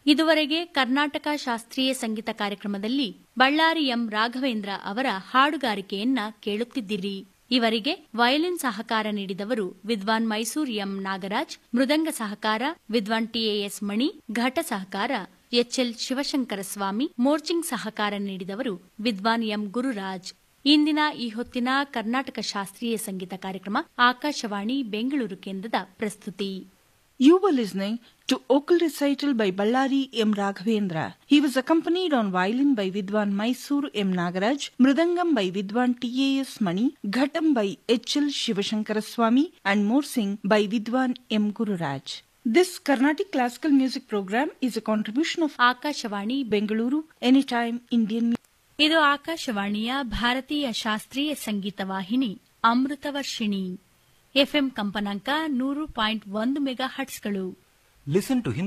ಇದುವರೆಗೆ ಕರ್ನಾಟಕ ಶಾಸ್ತ್ರೀಯ ಸಂಗೀತ ಕಾರ್ಯಕ್ರಮದಲ್ಲಿ ಬಳ್ಳಾರಿ ಎಂ ರಾಘವೇಂದ್ರ ಅವರ ಹಾಡುಗಾರಿಕೆಯನ್ನ ಕೇಳುತ್ತಿದ್ದಿರಿ ಇವರಿಗೆ ವಯಲಿನ್ ಸಹಕಾರ ನೀಡಿದವರು ವಿದ್ವಾನ್ ಮೈಸೂರ್ ಎಂ ನಾಗರಾಜ್ ಮೃದಂಗ ಸಹಕಾರ ವಿದ್ವಾನ್ ಟಿಎಎಸ್ ಮಣಿ ಘಟ ಸಹಕಾರ ಎಚ್ಎಲ್ ಶಿವಶಂಕರ ಸ್ವಾಮಿ ಮೋರ್ಚಿಂಗ್ ಸಹಕಾರ ನೀಡಿದವರು ವಿದ್ವಾನ್ ಎಂ ಗುರುರಾಜ್ ಇಂದಿನ ಈ ಹೊತ್ತಿನ ಕರ್ನಾಟಕ ಶಾಸ್ತ್ರೀಯ ಸಂಗೀತ ಕಾರ್ಯಕ್ರಮ ಆಕಾಶವಾಣಿ ಬೆಂಗಳೂರು ಕೇಂದ್ರದ ಪ್ರಸ್ತುತಿ You were listening to Vocal Recital by Ballari M. Raghavendra. He was accompanied on violin by Vidwan Mysore M. Nagaraj, Mridangam by Vidwan T.A.S. Mani, Ghatam by H.L. Shivashankara Swami, and Morsing by Vidwan M. Gururaj. This Carnatic classical music program is a contribution of Akashvani Bengaluru Anytime Indian Music. ಇದು ಆಕಾಶವಾಣಿಯ ಭಾರತೀಯ ಶಾಸ್ತ್ರೀಯ ಸಂಗೀತ ವಾಹಿನಿ Amritavarshini FM ಕಂಪನಾಂಕ ನೂರು point ಒಂದು mega ಹಟ್ಸ್ಗಳು Listen to